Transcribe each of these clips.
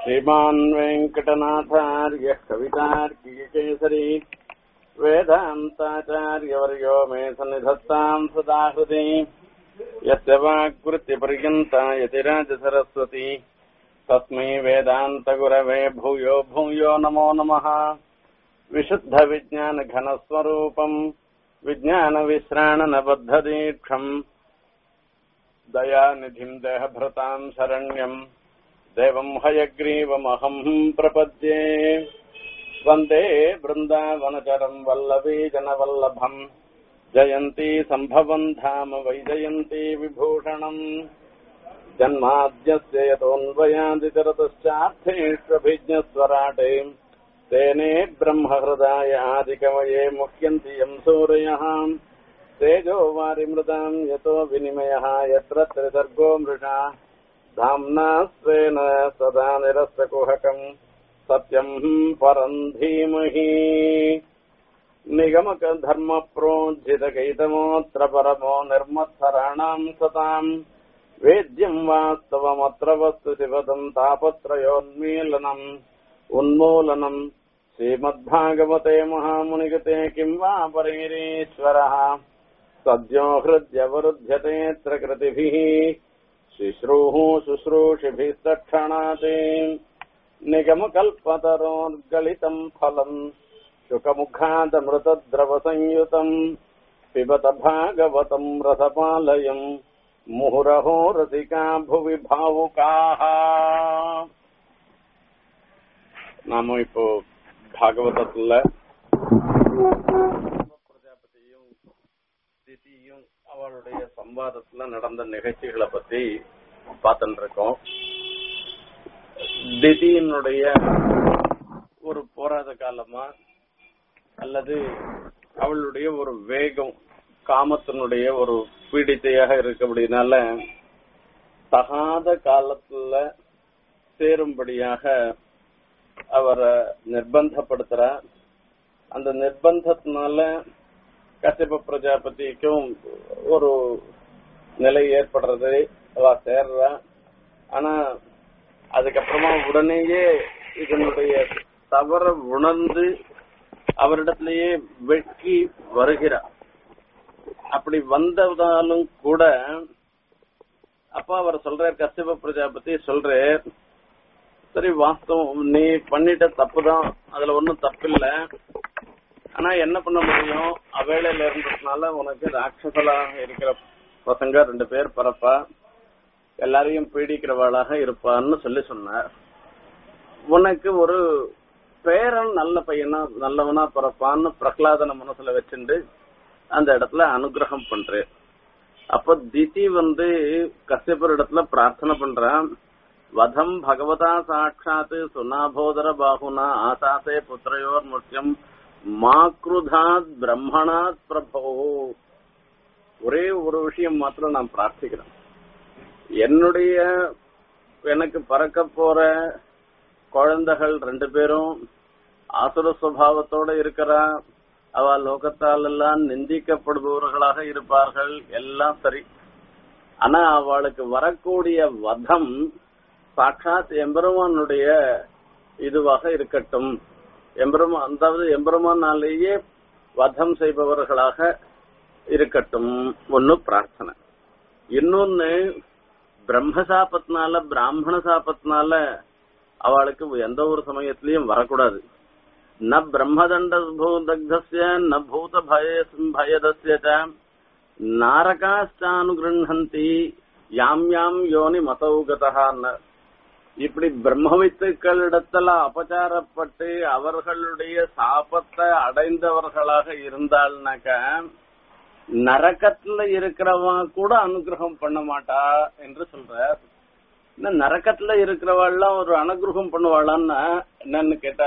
श्रीमान् वेङ्कटनाथार्यः कवितार्किकेसरी वेदान्ताचार्यवर्यो मे सन्निधत्ताम् सदा हृदि यस्य वाक्वृत्तिपर्यन्ता यतिराजसरस्वती तस्मै वेदान्तगुरवे भूयो भूयो नमो नमः विशुद्धविज्ञानघनस्वरूपम् विज्ञानविश्राणनबद्धदीक्षम् दयानिधिम् देहभृताम् शरण्यम् देवम् हयग्रीवमहम् प्रपद्ये वन्दे बृन्दावनचरम् वल्लवी जनवल्लभम् जयन्ती सम्भवम् धाम वैजयन्ती विभूषणम् जन्माद्यस्य यतोऽन्वयादितरतश्चार्थेष्वभिज्ञस्वराटे तेने ब्रह्महृदाय आदिकवये मुह्यन्ति यम् सूरयः तेजो वारिमृताम् यतो विनिमयः यत्र त्रिसर्गो मृषा धाम्ना स्वेन सदा निरस्तकुहकम् सत्यम् परम् धीमहि निगमकधर्मप्रोज्झितकैतमोऽत्र परमो निर्मत्सराणाम् सताम् वेद्यम् वास्तवमत्र वस्तु शिवदम् तापत्रयोन्मीलनम् उन्मूलनम् श्रीमद्भागवते महामुनिगते किम् वा परैरीश्वरः सद्यो हृद्यवरुध्यतेऽत्र कृतिभिः शुश्रूः शुश्रूषिभिस्तक्षणात् निगमकल्पतरोर्गलितम् फलम् शुकमुखादमृतद्रवसंयुतम् पिबत भागवतम् रसपालयम् मुहुरहो रसिका भुवि भावुकाः நாம இப்போ பாகவதத்துல பிரஜாபதியும் திதியும் அவளுடைய சம்வாதத்துல நடந்த நிகழ்ச்சிகளை பத்தி பார்த்துட்டு இருக்கோம் திதியினுடைய ஒரு போராத காலமா அல்லது அவளுடைய ஒரு வேகம் காமத்தினுடைய ஒரு பீடித்தையாக இருக்கபடினால தகாத காலத்துல சேரும்படியாக அவரை நிர்பந்தப்படுத்துறா அந்த நிர்பந்தத்தினால கசிப பிரஜாபதிக்கும் ஒரு நிலை ஏற்படுறது அவ சேர்றா ஆனா அதுக்கப்புறமா உடனேயே இதனுடைய தவற உணர்ந்து அவரிடத்திலேயே வெட்கி வருகிறார் அப்படி வந்ததாலும் கூட அப்ப அவர் சொல்றார் கசிப பிரஜாபதி சொல்றார் சரி வாஸ்தவம் நீ பண்ணிட்ட தப்புதான் அதுல ஒன்னும் தப்பில்ல ஆனா என்ன பண்ண முடியும் அவேளையில இருந்ததுனால உனக்கு ராட்சசலாக இருக்கிற பசங்க ரெண்டு பேர் பிறப்பா எல்லாரையும் பீடிக்கிறவளாக இருப்பான்னு சொல்லி சொன்னார் உனக்கு ஒரு பேரன் நல்ல பையனா நல்லவனா பிறப்பான்னு பிரகலாதன மனசுல வச்சுண்டு அந்த இடத்துல அனுகிரகம் பண்றேன் அப்ப திதி வந்து கசியப்பர் இடத்துல பிரார்த்தனை பண்றான் வதம் பகவதா சாட்சாத் சுனாபோதர பாகுனா ஆசாசே புத்திரையோர் முக்கியம் மாக்ருதாத் பிரம்மணாத் பிரபோ ஒரே ஒரு விஷயம் மாத்திரம் நான் பிரார்த்திக்கிறேன் என்னுடைய எனக்கு பறக்க போற குழந்தைகள் ரெண்டு பேரும் ஆசுர சுவாவத்தோட இருக்கிறா அவ லோகத்தால் எல்லாம் நிந்திக்கப்படுபவர்களாக இருப்பார்கள் எல்லாம் சரி ஆனா அவளுக்கு வரக்கூடிய வதம் சாட்சாத் எம்பெருமானுடைய இதுவாக இருக்கட்டும் எம்பெருமான் அதாவது எம்பெருமானாலேயே வதம் செய்பவர்களாக இருக்கட்டும் ஒன்னு பிரார்த்தனை இன்னொன்னு பிரம்ம சாபத்தினால பிராமண சாபத்தினால அவளுக்கு எந்த ஒரு சமயத்திலையும் வரக்கூடாது ந பிரம்மதண்ட தக்தஸ்ய ந பூத பய பயதஸ்ய நாரகாஷ்டானுகிருஹந்தி யாம் யாம் யோனி மதௌகதான்னு இப்படி பிரம்மவித்துக்களிடத்துல அபச்சாரப்பட்டு அவர்களுடைய சாபத்தை அடைந்தவர்களாக இருந்தாள்னாக்க நரக்கத்துல இருக்கிறவன் கூட அனுகிரகம் பண்ண மாட்டா என்று சொல்ற இந்த நரக்கத்துல இருக்கிறவாள்லாம் ஒரு அனுகிரகம் பண்ணுவாளான்னா என்னன்னு கேட்டா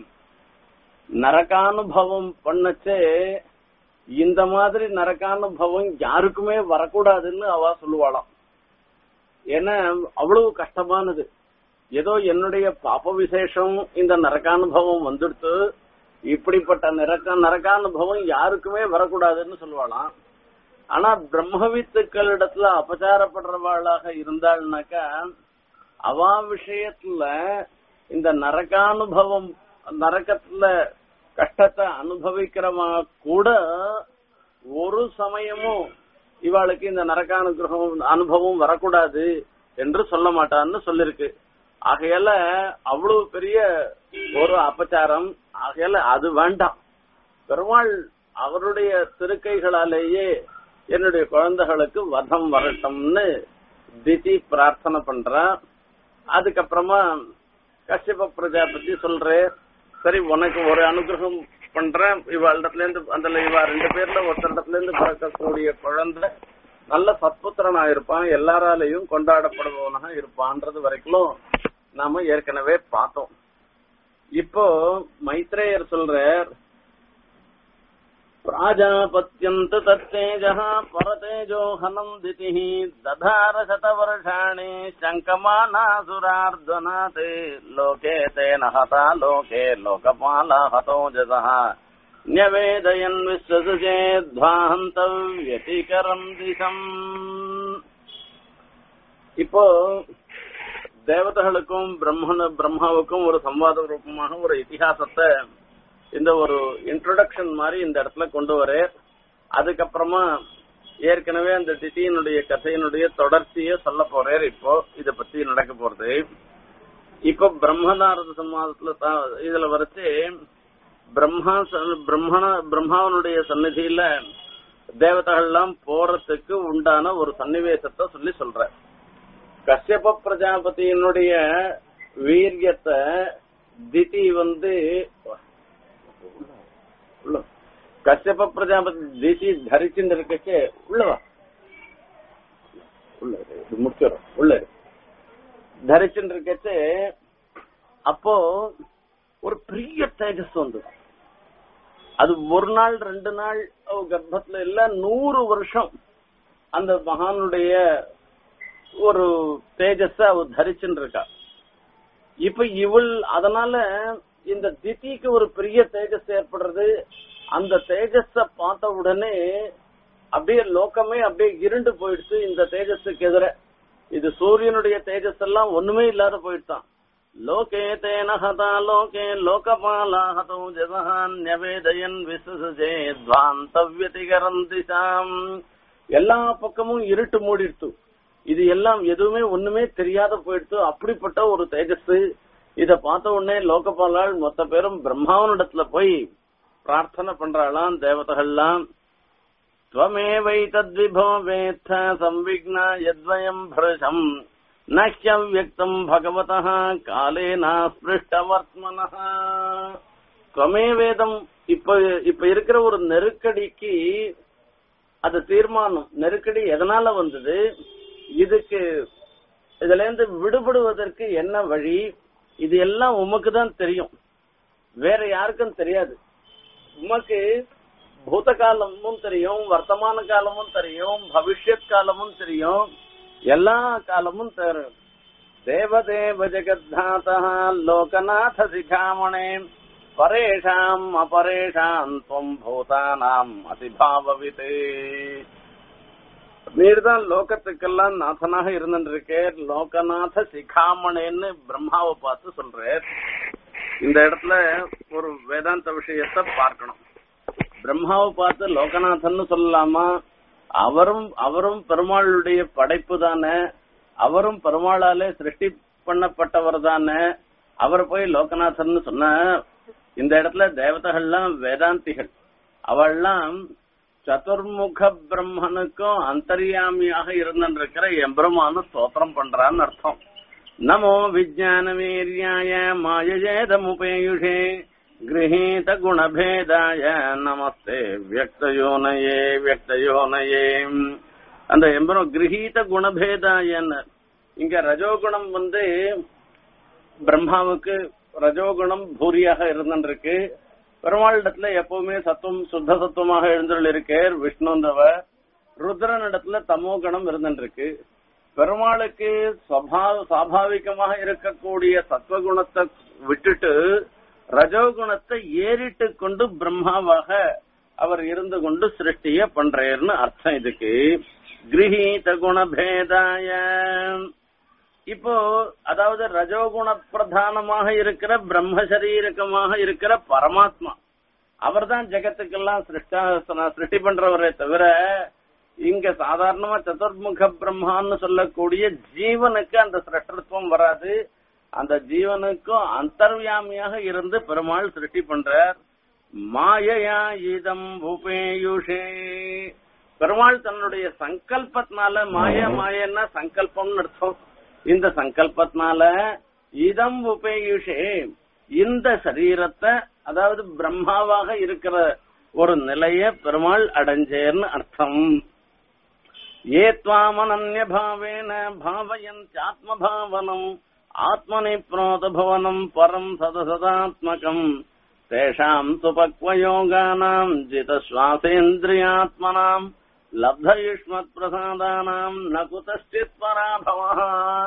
நரகானுபவம் பண்ணச்சே இந்த மாதிரி நரகானுபவம் யாருக்குமே வரக்கூடாதுன்னு அவ சொல்லுவாளாம் ஏன்னா அவ்வளவு கஷ்டமானது ஏதோ என்னுடைய பாப்ப விசேஷம் இந்த நரகானுபவம் வந்துடுத்து இப்படிப்பட்ட நரக்க நரகானுபவம் யாருக்குமே வரக்கூடாதுன்னு சொல்லுவாளாம் ஆனா பிரம்மவித்துக்களிடத்துல அபச்சாரப்படுறவாளாக இருந்தாள்னாக்கா அவா விஷயத்துல இந்த நரகானுபவம் நரகத்துல கஷ்டத்தை அனுபவிக்கிறவா கூட ஒரு சமயமும் இவாளுக்கு இந்த நரகானுகிரகம் அனுபவம் வரக்கூடாது என்று சொல்ல மாட்டான்னு சொல்லிருக்கு ஆகையால அவ்வளவு பெரிய ஒரு அபச்சாரம் ஆகையால அது வேண்டாம் பெருமாள் அவருடைய திருக்கைகளாலேயே என்னுடைய குழந்தைகளுக்கு வதம் வரட்டும்னு திதி பிரார்த்தனை பண்றான் அதுக்கப்புறமா கஷ்யப பிரஜாபதி சொல்றேன் சரி உனக்கு ஒரு அனுகிரகம் பண்றேன் இவ இடத்துல இருந்து அந்த இவ ரெண்டு பேர்ல ஒருத்தரிடத்துல இருந்து பிறக்கக்கூடிய குழந்தை நல்ல சத்புத்திரனா இருப்பான் எல்லாராலையும் கொண்டாடப்படுபவனாக இருப்பான்றது வரைக்கும் நாம ஏற்கனவே பார்த்தோம் இப்போ மைத்ரேயர் சொல்றார் प्राजापत्यन्त तत्तेजः परतेजो हनम् दितिः दधार शतवर्षाणि शङ्कमानासुरार्धना ते लोके तेन हता लोके लोकपाला हतोजसः न्यवेदयन् विश्वसुचेध्वाहन्तव्यतिकरम् दिशम् இப்போ தேவதைகளுக்கும் பிரம்மன பிரம்மாவுக்கும் ஒரு சம்வாத ரூபமாக ஒரு இதிகாசத்தை இந்த ஒரு இன்ட்ரோடக்ஷன் மாதிரி இந்த இடத்துல கொண்டு வர அதுக்கப்புறமா ஏற்கனவே அந்த திட்டியினுடைய கதையினுடைய தொடர்ச்சியை சொல்ல போறார் இப்போ இத பத்தி நடக்க போறது இப்போ பிரம்மநாரத சமாதத்துல தான் இதுல வரைச்சு பிரம்மா பிரம்மண பிரம்மாவனுடைய சந்நிதியில தேவதைகள்லாம் போறதுக்கு உண்டான ஒரு சன்னிவேசத்தை சொல்லி சொல்ற கஷ்யப பிரஜாபதியினுடைய வீரியத்தை திதி வந்து உள்ள கஷ்யப பிரஜாபதி தேசி தரிச்சுட்டு இருக்கச்சே உள்ளவா உள்ள இது முடிச்சிடும் உள்ள தரிச்சுட்டு இருக்கச்சே அப்போ ஒரு பெரிய தேஜஸ் வந்து அது ஒரு நாள் ரெண்டு நாள் அவ கர்ப்பத்துல இல்ல நூறு வருஷம் அந்த மகானுடைய ஒரு தேஜஸ அவ தரிச்சுட்டு இருக்கா இப்ப இவள் அதனால இந்த திதிக்கு ஒரு பெரிய தேஜஸ் ஏற்படுறது அந்த தேஜஸ பார்த்த உடனே அப்படியே லோகமே அப்படியே இருண்டு போயிடுச்சு இந்த தேஜஸுக்கு எதிர இது சூரியனுடைய தேஜஸ் எல்லாம் ஒண்ணுமே இல்லாத போயிடுதான் லோகே தேன ஹதா லோகே லோகபாலா ஹதோ ஜெகஹான் நிவேதயன் விசுசே துவாந்தவ்யதிகரம் திசாம் எல்லா பக்கமும் இருட்டு மூடிடுத்து இது எல்லாம் எதுவுமே ஒண்ணுமே தெரியாத போயிடுத்து அப்படிப்பட்ட ஒரு தேஜஸ் இத பார்த்த உடனே லோகபாலால் மொத்த பேரும் பிரம்மாவனிடத்துல போய் பிரார்த்தனை பண்றாளாம் தேவதைகள்லாம் துவமேவை தத்விபோ வேத்த சம்விக்னா யத்வயம் பருஷம் நஹ்யவ்யக்தம் பகவத காலேனா ஸ்பிருஷ்டவர்த்மன துவமே வேதம் இப்ப இப்ப இருக்கிற ஒரு நெருக்கடிக்கு அது தீர்மானம் நெருக்கடி எதனால வந்தது இதுக்கு இதுல இருந்து விடுபடுவதற்கு என்ன வழி இது எல்லாம் உமக்கு தான் தெரியும் வேற யாருக்கும் தெரியாது உமக்கு பூத காலமும் தெரியும் வர்த்தமான காலமும் தெரியும் பவிஷ்யத் காலமும் தெரியும் எல்லா காலமும் தெரியும் தேவதேவ ஜெகத்தாதா லோகநாத சிகாமணே பரேஷாம் அபரேஷாம் துவம் பூதானாம் அதிபாவவிதே நீர்தான் லோகத்துக்கெல்லாம் நாதனாக இருந்துருக்கேர் லோகநாத சிகாமணேன்னு பிரம்மாவை பார்த்து சொல்றார் இந்த இடத்துல ஒரு வேதாந்த விஷயத்த பார்க்கணும் பிரம்மாவை பார்த்து லோகநாதன் சொல்லலாமா அவரும் அவரும் பெருமாளுடைய படைப்பு தானே அவரும் பெருமாளாலே சிருஷ்டி பண்ணப்பட்டவர் தானே அவர் போய் லோகநாதன் சொன்ன இந்த இடத்துல தேவதைகள்லாம் வேதாந்திகள் அவள்லாம் சதுர்முக பிரம்மனுக்கும் அந்தர்யாமியாக இருந்திருக்கிற எம்பெருமானு ஸ்தோத்திரம் பண்றான்னு அர்த்தம் நமோ விஜயான வீரியாய மாயஜேதமுபேயுஷே गृहीत குணபேதாய நமஸ்தே வியக்தயோனயே வியக்தயோனயே அந்த எம்பரம் கிரகீத குணபேதாயன்னு இங்க ரஜோகுணம் வந்து பிரம்மாவுக்கு ரஜோகுணம் பூரியாக இருந்திருக்கு பெருமாளிடத்துல எப்பவுமே சத்துவம் சுத்த சத்துவமாக எழுந்துள்ள இருக்கார் விஷ்ணுன்றவர் ருத்ரனிடத்துல தமோ குணம் இருந்துருக்கு பெருமாளுக்கு சுவாபாவிகமாக இருக்கக்கூடிய சத்வகுணத்தை விட்டுட்டு ரஜோகுணத்தை ஏறிட்டு கொண்டு பிரம்மாவாக அவர் இருந்து கொண்டு சிருஷ்டிய பண்றாருன்னு அர்த்தம் இதுக்கு கிரகீத குணபேதாய இப்போ அதாவது ரஜோகுண பிரதானமாக இருக்கிற பிரம்ம சரீரகமாக இருக்கிற பரமாத்மா அவர்தான் ஜெகத்துக்கெல்லாம் சிருஷ்டா சிருஷ்டி பண்றவரே தவிர இங்க சாதாரணமா சதுர்முக பிரம்மான்னு சொல்லக்கூடிய ஜீவனுக்கு அந்த சிரஷ்டத்துவம் வராது அந்த ஜீவனுக்கும் அந்தர்யாமியாக இருந்து பெருமாள் சிருஷ்டி பண்றார் மாயையா இதம் உபேயுஷே பெருமாள் தன்னுடைய சங்கல்பத்தினால மாய மாயன்னா சங்கல்பம்னு அர்த்தம் இந்த சங்கல்பத்தினால இதம் உபேயுஷே இந்த சரீரத்தை அதாவது பிரம்மாவாக இருக்கிற ஒரு நிலைய பெருமாள் அடைஞ்சேர்னு அர்த்தம் ஏ துவாமனன்ய பாவேன பாவயந்த்யாத்ம பாவனம் ஆத்மனி புரோதபவனம் பரம் சதசதாத்மகம் தேஷாம் சுபக்வயோகானாம் ஜிதஸ்வாசேந்திரியாத்மனாம் லப்தயுஷ்மத் பிரசாதானாம் ந குதश्चित् பராபவः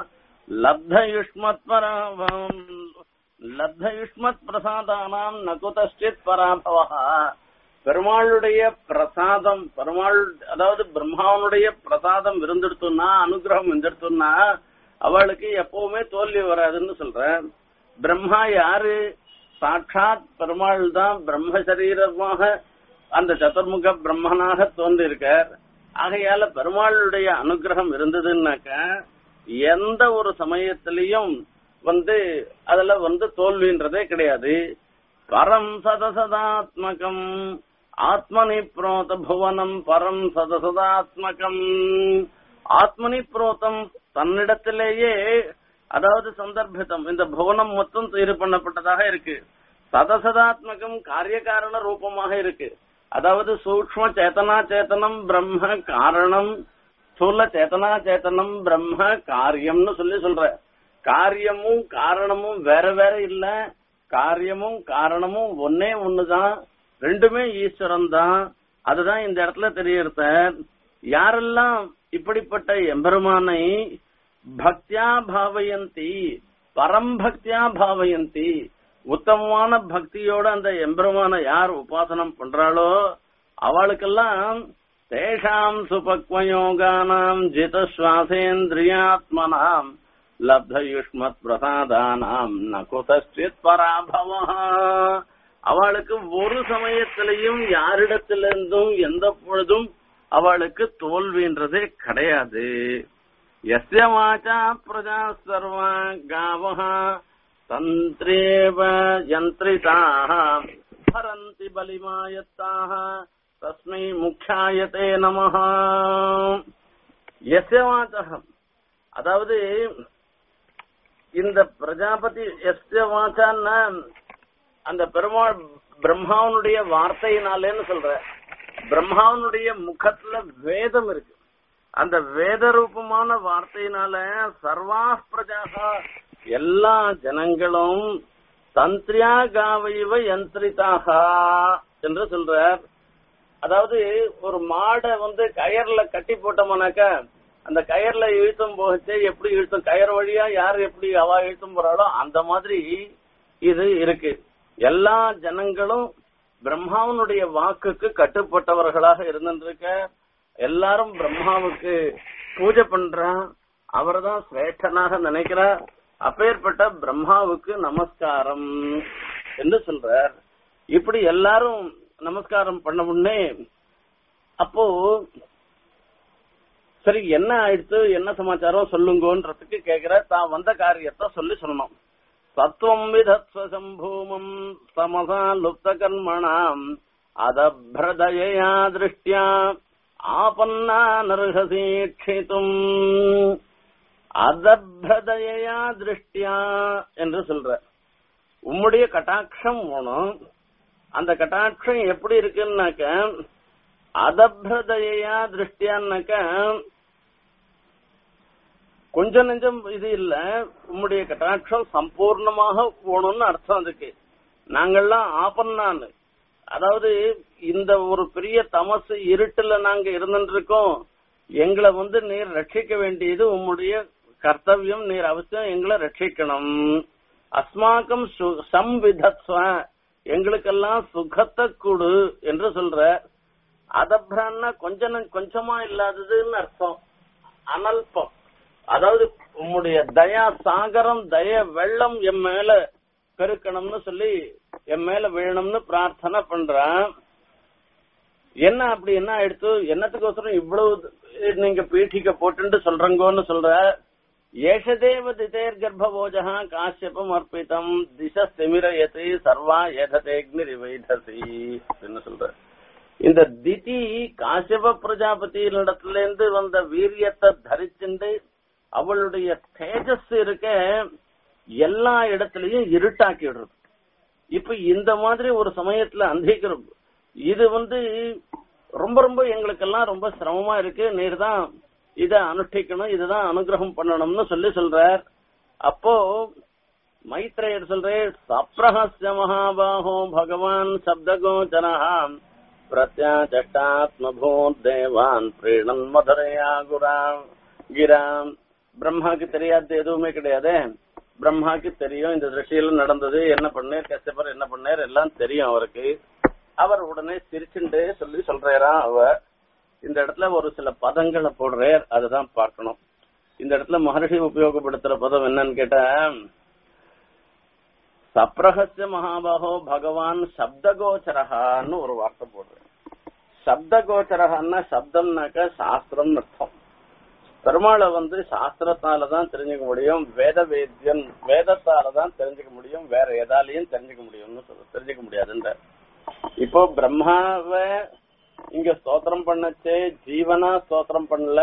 லப்தயுஷ்மத் பராபவம் லப்தயுஷ்மத் பிரசாதானாம் ந குதश्चित् பராபவः பெருமாளுடைய பிரசாதம் பெருமாள் அதாவது பிரம்மாவனுடைய பிரசாதம் இருந்துடுத்துன்னா அனுகிரகம் இருந்துடுத்துன்னா அவளுக்கு எப்பவுமே தோல்வி வராதுன்னு சொல்றேன் பிரம்மா யாரு சாட்சாத் பெருமாள் தான் பிரம்ம சரீரமாக அந்த சதுர்முக பிரம்மனாக தோன்றிருக்கார் ஆகையால பெருமாளுடைய அனுகிரகம் இருந்ததுன்னாக்க எந்த ஒரு சமயத்திலையும் வந்து அதுல வந்து தோல்வின்றதே கிடையாது பரம் சதசதாத்மகம் ஆத்மனி புரோத புவனம் பரம் சதசதாத்மகம் ஆத்மனி புரோதம் தன்னிடத்திலேயே அதாவது சந்தர்ப்பித்தம் இந்த புவனம் மொத்தம் இது பண்ணப்பட்டதாக இருக்கு சதசதாத்மகம் காரியகாரண ரூபமாக இருக்கு அதாவது சூக்ம சேதனா சேத்தனம் பிரம்ம காரணம் ஸ்தூல சேதனா சேத்தனம் பிரம்ம காரியம்னு சொல்லி சொல்ற காரியமும் காரணமும் வேற வேற இல்ல காரியமும் காரணமும் ஒன்னே ஒண்ணுதான் ரெண்டுமே ஈஸ்வரன் தான் அதுதான் இந்த இடத்துல தெரியறத யாரெல்லாம் இப்படிப்பட்ட எம்பெருமானை பக்தியா பாவயந்தி பரம்பக்தியா பாவயந்தி உத்தமமான பக்தியோட அந்த எம்பெருமான யார் உபாசனம் பண்றாளோ அவளுக்கெல்லாம் தேஷாம் சுபக்வயோகானாம் ஜிதஸ்வாசேந்திரியாத்மனாம் லப்தயுஷ்மத் பிரசாதானாம் ந குதஸ்டித் பராபவ அவளுக்கு ஒரு சமயத்திலையும் யாரிடத்திலிருந்தும் எந்த பொழுதும் அவளுக்கு தோல்வின்றதே கிடையாது எஸ்ய வாச்சா பிரஜா சர்வா காவः தந்திரேவ யந்திரிதாः ஹரந்தி பலிமாயத்தாः தஸ்மை முக்கியாயதே நமः எஸ்ய வாச்சகம் அதாவது இந்த பிரஜாபதி எஸ்ய வாச்சான்னா அந்த பெருமாள் பிரம்மாவனுடைய வார்த்தையினாலேன்னு சொல்ற பிரம்மாவனுடைய முகத்துல வேதம் இருக்கு அந்த வேத ரூபமான வார்த்தையினால சர்வா பிரஜாக எல்லா ஜனங்களும் தந்திரியா காவைவ யந்திரிதாக என்று சொல்றார் அதாவது ஒரு மாடை வந்து கயர்ல கட்டி போட்டோம்னாக்க அந்த கயர்ல இழுத்தும் போச்சு எப்படி இழுத்தும் கயர் வழியா யார் எப்படி அவ இழுத்தும் போறாளோ அந்த மாதிரி இது இருக்கு எல்லா ஜனங்களும் பிரம்மாவனுடைய வாக்குக்கு கட்டுப்பட்டவர்களாக இருந்திருக்க எல்லாரும் பிரம்மாவுக்கு பூஜை பண்றா அவர்தான் சிரேஷ்டனாக நினைக்கிறா அப்பேற்பட்ட பிரம்மாவுக்கு நமஸ்காரம் என்று சொல்றார் இப்படி எல்லாரும் நமஸ்காரம் பண்ண உடனே அப்போ சரி என்ன ஆயிடுத்து என்ன சமாச்சாரம் சொல்லுங்கன்றதுக்கு கேக்குற தான் வந்த காரியத்தை சொல்லி சொல்லணும் சத்வம் விதத்வ சம்பூமம் சமசா லுப்த கர்மணாம் அதபிரதயா திருஷ்டியா ஆபன்னா நர்ஹசீட்சித்தும் அதபிரதயா திருஷ்டியா என்று சொல்ற உம்முடைய கட்டாட்சம் வேணும் அந்த கட்டாட்சம் எப்படி இருக்குன்னாக்க அதபிரதயா திருஷ்டியான்னாக்க கொஞ்சம் நெஞ்சம் இது இல்ல உம்முடைய கட்டாட்சம் சம்பூர்ணமாக போகணும்னு அர்த்தம் அதுக்கு நாங்கள்லாம் ஆபன்னான்னு அதாவது இந்த ஒரு பெரிய தமசு இருட்டுல நாங்க இருந்துட்டு இருக்கோம் எங்களை வந்து நீர் ரட்சிக்க வேண்டியது உம்முடைய கர்த்தவியம் நீர் அவசியம் எங்களை ரட்சிக்கணும் அஸ்மாக்கம் சு- சம்விதத்வ எங்களுக்கெல்லாம் சுகத்தை கொடு என்று சொல்ற அதப்ரான்னா கொஞ்சம் கொஞ்சமா இல்லாததுன்னு அர்த்தம் அனல்பம் அதாவது உம்முடைய தயா சாகரம் தய வெள்ளம் என் மேல பெருக்கணும்னு சொல்லி என் மேல விழணும்னு பிரார்த்தனை பண்றான் என்ன அப்படி என்ன ஆயிடுத்து என்னத்துக்கோசரம் இவ்வளவு நீங்க பீட்டிக்க போட்டுன்னு சொல்றங்கோன்னு சொல்ற ஏஷதேவ திதேர் கர்ப்பபோஜா காசியப்பம் அர்ப்பிதம் திச செமிரயத்து சர்வா ஏததேக்னி வைதசி அப்படின்னு சொல்ற இந்த திதி காசியப பிரஜாபதியினிடத்துல இருந்து வந்த வீரியத்தை தரிச்சுண்டு அவளுடைய தேஜஸ் இருக்க எல்லா இடத்துலயும் இருட்டாக்கி விடுறது இப்ப இந்த மாதிரி ஒரு சமயத்துல அந்திக்கிறோம் இது வந்து ரொம்ப ரொம்ப எங்களுக்கெல்லாம் ரொம்ப சிரமமா இருக்கு நீர் தான் இத அனுஷ்டிக்கணும் இதுதான் அனுகிரகம் பண்ணணும்னு சொல்லி சொல்றார் அப்போ மைத்ரேயர் சொல்றேன் சப்ரஹஸ்ய மகாபாஹோ பகவான் சப்தகோச்சரஹாம் பிரத்யாச்சட்டாத்மபூத் தேவான் பிரீணன் மதுரையா குராம் கிராம் பிரம்மாக்கு தெரியாத எதுவுமே கிடையாது பிரம்மாக்கு தெரியும் இந்த திருஷ்டியில நடந்தது என்ன பண்ணேர் கஷ்டப்பர் என்ன பண்ணேர் எல்லாம் தெரியும் அவருக்கு அவர் உடனே சிரிச்சுண்டு சொல்லி சொல்றாராம் அவ இந்த இடத்துல ஒரு சில பதங்களை போடுறார் அதுதான் பார்க்கணும் இந்த இடத்துல மகர்ஷி உபயோகப்படுத்துற பதம் என்னன்னு கேட்டா சப்ரஹஸ்ய மகாபாகோ பகவான் சப்தகோச்சரகான்னு ஒரு வார்த்தை போடுறேன் சப்தகோச்சரகான்னா சப்தம்னாக்க சாஸ்திரம் அர்த்தம் பெருமாளை வந்து சாஸ்திரத்தால தான் தெரிஞ்சுக்க முடியும் வேத வேத்தியன் வேதத்தால தான் தெரிஞ்சுக்க முடியும் வேற எதாலையும் தெரிஞ்சுக்க முடியும்னு சொல்ல தெரிஞ்சுக்க முடியாதுன்ற இப்போ பிரம்மாவை இங்க ஸ்தோத்திரம் பண்ணச்சே ஜீவனா ஸ்தோத்திரம் பண்ணல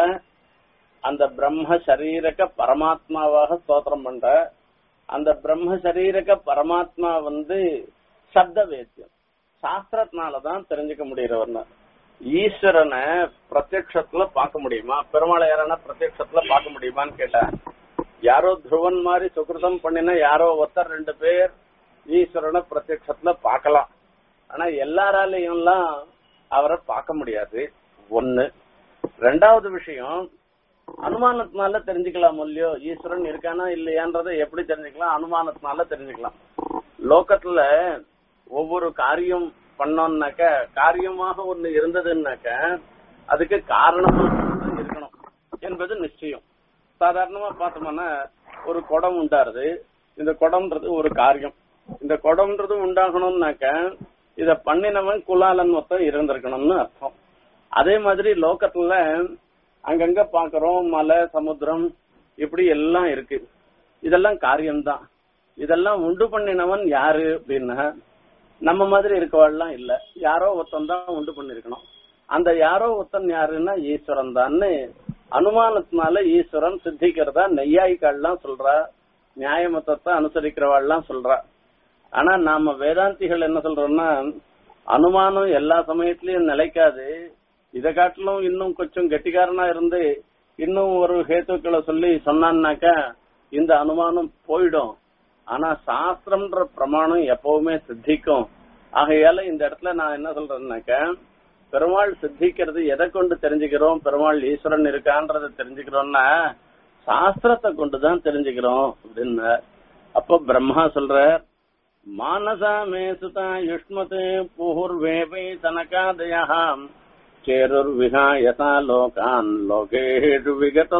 அந்த பிரம்ம சரீரக பரமாத்மாவாக ஸ்தோத்திரம் பண்ற அந்த பிரம்ம சரீரக பரமாத்மா வந்து சப்த வேத்தியம் சாஸ்திரத்தினாலதான் தெரிஞ்சுக்க முடியறவர்னா ஈஸ்வரனை பிரத்யக்ஷத்துல பார்க்க முடியுமா பெருமாளை யாரான பிரத்யக்ஷத்துல பார்க்க முடியுமான்னு கேட்டேன் யாரோ துருவன் மாதிரி சுகிருதம் பண்ணினா யாரோ ஒருத்தர் ரெண்டு பேர் ஈஸ்வரனை பிரத்யக்ஷத்துல பார்க்கலாம் ஆனா எல்லாராலையும்லாம் அவரை பார்க்க முடியாது ஒண்ணு ரெண்டாவது விஷயம் அனுமானத்தினால தெரிஞ்சுக்கலாம் இல்லையோ ஈஸ்வரன் இருக்கானா இல்லையான்றதை எப்படி தெரிஞ்சுக்கலாம் அனுமானத்தினால தெரிஞ்சுக்கலாம் லோகத்துல ஒவ்வொரு காரியம் பண்ணோம்னாக்க காரியமாக ஒண்ணு இருந்ததுன்னாக்க அதுக்கு காரணமா இருக்கணும் என்பது நிச்சயம் சாதாரணமா பார்த்தோம்னா ஒரு குடம் உண்டாருது இந்த குடம்ன்றது ஒரு காரியம் இந்த குடம்ன்றது உண்டாகணும்னாக்க இத பண்ணினவன் குலாலன் மொத்தம் இருந்திருக்கணும்னு அர்த்தம் அதே மாதிரி லோகத்துல அங்கங்க பாக்குறோம் மலை சமுத்திரம் இப்படி எல்லாம் இருக்கு இதெல்லாம் காரியம்தான் இதெல்லாம் உண்டு பண்ணினவன் யாரு அப்படின்னா நம்ம மாதிரி இருக்கவாள்லாம் இல்ல யாரோ ஒருத்தன் தான் உண்டு பண்ணிருக்கணும் அந்த யாரோ ஒருத்தன் யாருன்னா ஈஸ்வரன் தான்னு அனுமானத்தினால ஈஸ்வரன் சித்திக்கிறதா நெய்யாய்க்காள்லாம் சொல்றா நியாயமத்தத்தை அனுசரிக்கிறவாள்லாம் சொல்றா ஆனா நாம வேதாந்திகள் என்ன சொல்றோம்னா அனுமானம் எல்லா சமயத்திலயும் நிலைக்காது இதை காட்டிலும் இன்னும் கொஞ்சம் கெட்டிக்காரனா இருந்து இன்னும் ஒரு ஹேத்துக்களை சொல்லி சொன்னான்னாக்கா இந்த அனுமானம் போயிடும் ஆனா சாஸ்திரம்ன்ற பிரமாணம் எப்பவுமே சித்திக்கும் ஆகையால இந்த இடத்துல நான் என்ன சொல்றேன்னாக்க பெருமாள் சித்திக்கிறது எதை கொண்டு தெரிஞ்சுக்கிறோம் பெருமாள் ஈஸ்வரன் இருக்கான்றத தெரிஞ்சுக்கிறோம்னா சாஸ்திரத்தை கொண்டுதான் தெரிஞ்சுக்கிறோம் அப்படின்னு அப்போ பிரம்மா சொல்ற மானசா மே சுதா யுஷ்மத் புகுர்வேபை தனகாதயாம் சேருர் விகாயசா லோகான் லோகேஷு விகத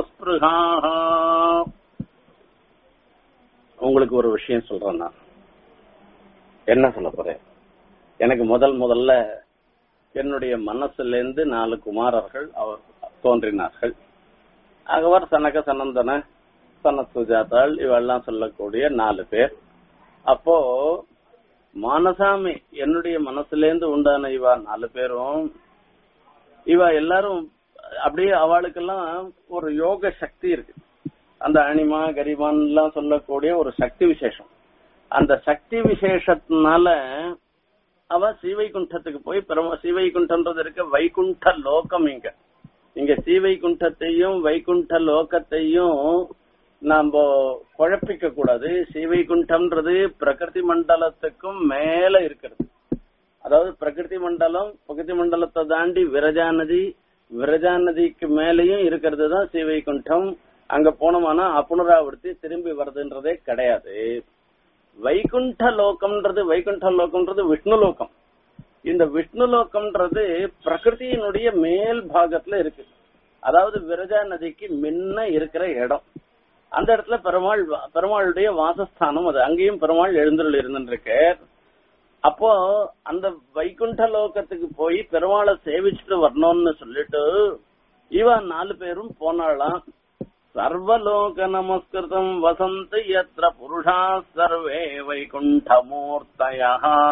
உங்களுக்கு ஒரு விஷயம் சொல்றேன் நான் என்ன சொல்ல போறேன் எனக்கு முதல் முதல்ல என்னுடைய மனசுல இருந்து நாலு குமாரர்கள் அவர் தோன்றினார்கள் அவர் சனக சனந்தன சன சுஜாதாள் இவெல்லாம் சொல்லக்கூடிய நாலு பேர் அப்போ மானசாமி என்னுடைய மனசுல இருந்து உண்டான இவா நாலு பேரும் இவ எல்லாரும் அப்படியே அவளுக்கெல்லாம் ஒரு யோக சக்தி இருக்கு அந்த அனிமா கரிமான் எல்லாம் சொல்லக்கூடிய ஒரு சக்தி விசேஷம் அந்த சக்தி விசேஷத்தினால அவ சீவைகுண்டத்துக்கு போய் பெரும சீவைகுண்டன்றது இருக்க வைகுண்ட லோகம் இங்க இங்க சீவைகுண்டத்தையும் வைகுண்ட லோகத்தையும் நாம குழப்பிக்க கூடாது சீவைகுண்டம்ன்றது பிரகிருதி மண்டலத்துக்கும் மேல இருக்கிறது அதாவது பிரகிருதி மண்டலம் பிரகிருதி மண்டலத்தை தாண்டி விரஜா நதி விரஜா நதிக்கு மேலேயும் இருக்கிறது தான் சீவைகுண்டம் அங்க போனோம்னா அப்புனராவர்த்தி திரும்பி வருதுன்றதே கிடையாது வைகுண்ட லோகம்ன்றது வைகுண்ட லோகம்ன்றது விஷ்ணு லோகம் இந்த விஷ்ணு லோகம்ன்றது பிரகிருதியினுடைய மேல் பாகத்துல இருக்கு அதாவது விரஜா நதிக்கு முன்ன இருக்கிற இடம் அந்த இடத்துல பெருமாள் வா- பெருமாளுடைய வாசஸ்தானம் அது அங்கேயும் பெருமாள் எழுந்தருள் இருந்துருக்கு அப்போ அந்த வைகுண்ட லோகத்துக்கு போய் பெருமாளை சேவிச்சுட்டு வரணும்னு சொல்லிட்டு இவன் நாலு பேரும் போனாளாம் சர்வலோக நமஸ்கிருதம் வசந்த் யத்ர புருஷா சர்வே வைகுண்டமூர்த்தயா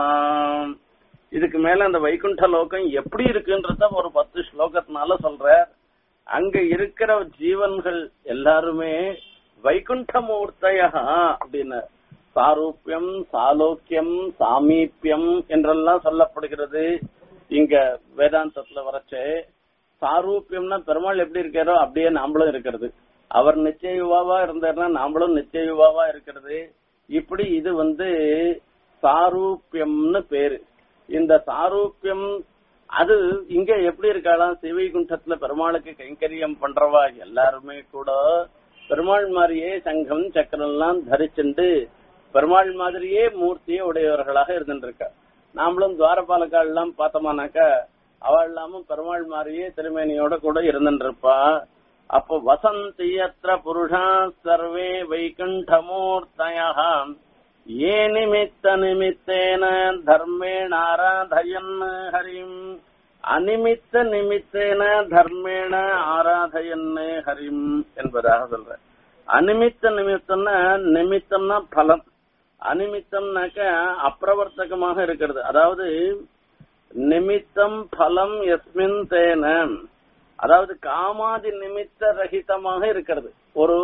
இதுக்கு மேல அந்த வைகுண்ட லோகம் எப்படி இருக்குன்றத ஒரு பத்து ஸ்லோகத்தினால சொல்ற அங்க இருக்கிற ஜீவன்கள் எல்லாருமே வைகுண்டமூர்த்தயா அப்படின்னு சாரூபியம் சாலோக்கியம் சாமீபியம் என்றெல்லாம் சொல்லப்படுகிறது இங்க வேதாந்தத்துல வரச்சே சாரூபியம்னா பெருமாள் எப்படி இருக்காரோ அப்படியே நாமளும் இருக்கிறது அவர் நிச்சய யுவாவா இருந்தாருன்னா நாமளும் நிச்சய யுவாவா இருக்கிறது இப்படி இது வந்து சாரூபியம்னு பேரு இந்த சாரூபியம் அது இங்க எப்படி இருக்காளாம் சிவைகுண்டத்துல பெருமாளுக்கு கைங்கரியம் பண்றவா எல்லாருமே கூட பெருமாள் மாதிரியே சங்கம் சக்கரம் எல்லாம் தரிச்சுண்டு பெருமாள் மாதிரியே மூர்த்தியே உடையவர்களாக இருந்துருக்கா நாமளும் துவாரபாலக்கால் எல்லாம் பார்த்தோமானாக்கா அவள் இல்லாம பெருமாள் மாதிரியே திருமேனியோட கூட இருந்துருப்பா அப்போ வசந்தியத்திர புருஷா சர்வே வைகுண்டமூர்த்தயா ஏ நிமித்த நிமித்தேன தர்மேண ஆராதயன் ஹரிம் அனிமித்த நிமித்தேன தர்மேண ஆராதயன் ஹரிம் என்பதாக சொல்ற அனிமித்த நிமித்தம்னா நிமித்தம்னா பலம் அனிமித்தம்னாக்க அப்பிரவர்த்தகமாக இருக்கிறது அதாவது நிமித்தம் பலம் எஸ்மின் தேன அதாவது காமாதி நிமித்த ரகிதமாக இருக்கிறது ஒரு